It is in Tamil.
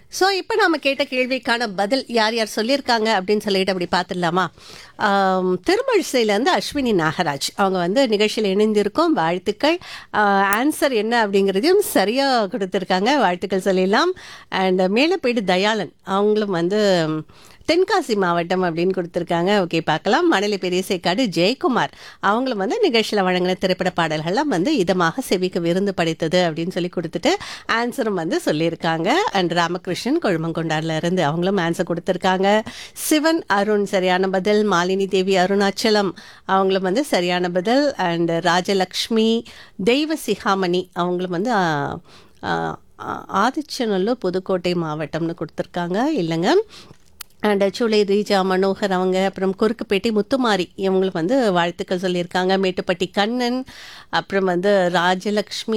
ஸோ இப்போ நாம கேட்ட கேள்விக்கான பதில் யார் யார் சொல்லியிருக்காங்க அப்படின்னு சொல்லிட்டு அப்படி பார்த்துடலாமா ஆம், திருமழிசையிலேருந்து அஸ்வினி நாகராஜ் அவங்க வந்து நிகழ்ச்சியில் இணைந்திருக்கோம் வாழ்த்துக்கள் ஆன்சர் என்ன அப்படிங்கிறதையும் சரியாக கொடுத்துருக்காங்க வாழ்த்துக்கள் சொல்லிடலாம் அண்ட் மேலப்பேடு தயாளன் அவங்களும் வந்து தென்காசி மாவட்டம் அப்படின்னு கொடுத்துருக்காங்க ஓகே பார்க்கலாம் மணலி பெரியசைக்காடு ஜெயக்குமார் அவங்களும் வந்து நிகழ்ச்சியில் வழங்கின திரைப்பட பாடல்கள்லாம் வந்து இதமாக செவிக்கு விருந்து படைத்தது அப்படின்னு சொல்லி கொடுத்துட்டு ஆன்சரும் வந்து சொல்லியிருக்காங்க அண்ட் ராமகிருஷ்ணன் கொழுமங்கொண்டாரில் இருந்து அவங்களும் ஆன்சர் கொடுத்துருக்காங்க சிவன் அருண் சரியான பதில் மாலினி தேவி அருணாச்சலம் அவங்களும் வந்து சரியான பதில் அண்ட் ராஜலக்ஷ்மி தெய்வ சிகாமணி அவங்களும் வந்து ஆ, ஆ, ஆ, ஆதிச்சநல்லூர் புதுக்கோட்டை மாவட்டம்னு கொடுத்துருக்காங்க இல்லைங்க அண்ட் சூளை ரீஜா மனோகர் அவங்க அப்புறம் குறுக்குப்பேட்டை முத்துமாரி இவங்களுக்கு வந்து வாழ்த்துக்கள் சொல்லியிருக்காங்க மேட்டுப்பட்டி கண்ணன் அப்புறம் வந்து ராஜலக்ஷ்மி